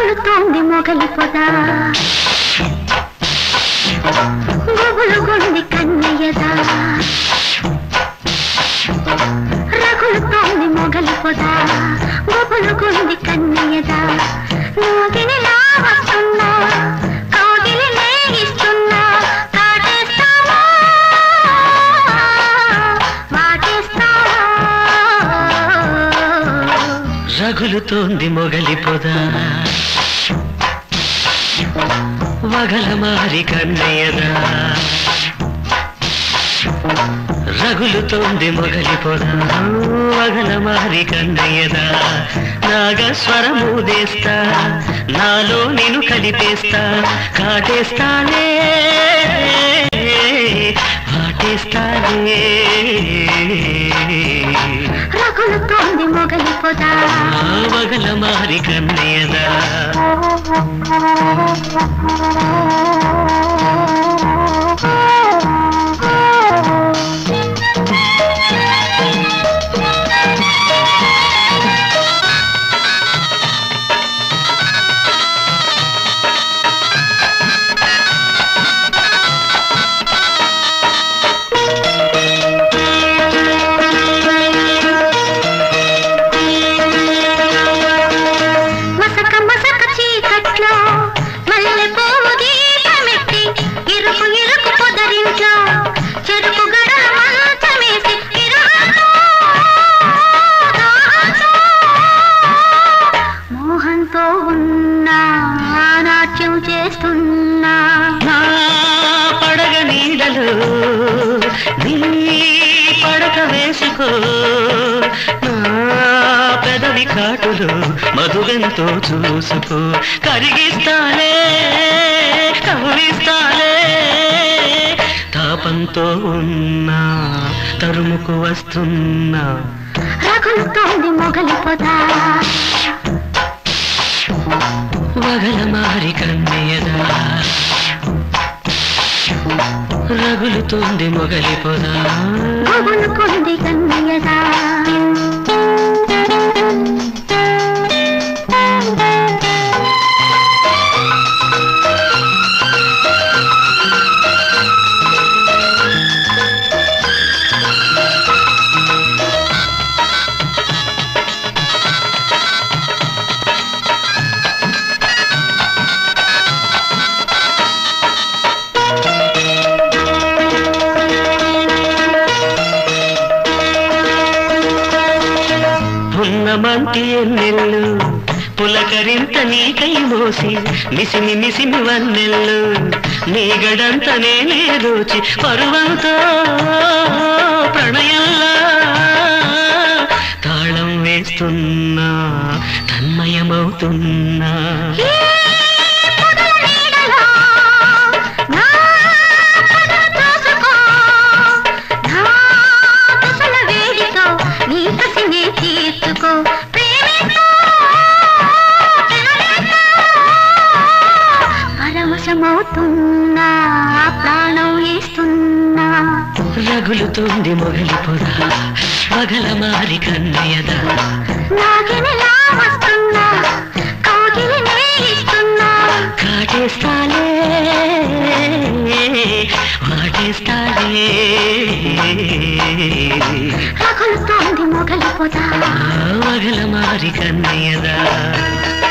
రగులుతోంది మొగలి పొద గుబులు గుంది కన్నయ్యదా రగులుతోంది మొగలి పొద గుబులు గుంది కన్నయ్యదా నోగినిలా వస్తున్నా కౌగిలి నేగిస్తున్నా కాటేస్తావా వాటేస్తావా రగులుతోంది మొగలి పొద వగల మారి కన్నయ్యదా రగులుతోంది మొగలి పొద వగల మారి కన్నయ్యదా నాగస్వరమూదేస్తా నాలో నేను కలిపేస్తా కాటేస్తానే వాటేస్తానే రగులుతోంది మొగలి పొద వగల మారి కన్నయ్యదా మసక మసక చీకట్లో మల్లె పువ్వు దీపమెట్టి ఇరుకు ఇరుకు పొదరింట్లో చెరుకు గడల మంచమేసి ఇరుకు మోహంతో ఉన్నా నాట్యం చేస్తున్నా నా పడగ నీడలు నీ పడక వేసుకో నా పెదవి కాటులు మధుగంతో చూసుకో కరిగిస్తాలే కవిస్తాలే తాపంతో ఉన్నా తరుముకు వస్తున్నా రగులుతోంది మొగలి పొద వగల మారి కన్నయ్యదా రగులుతోంది మొగలి పొదా గుబులుకుంది కన్నయ్యదా పున్నమంటి ఎన్నెల్లు పులకరింత నీకై మోసి మిసిమి మిసిమి వన్నెల్లు నీ గడంత నేనే దోచి పరువంతో ప్రణయంలా తాళం వేస్తున్నా తన్మయమవుతున్నా ఈ పొదల నీడలో నా కథలు తోసుకో. నా కుశల వేడితో నీ కసిని తీర్చుకో. ప్రేమితో, ప్రేమితో పరవశమవుతున్నా ప్రాణం ఇస్తున్నా రగులుతోంది మొగలి పొద వగల మారి కన్నయ్యదా నాగినిలా వస్తున్నా కౌగిలి నేయిస్తున్నా కాటేస్తాలే వాటేస్తాలే రగులుతోంది మొగలి పొద వగల మారి కన్నయ్యదా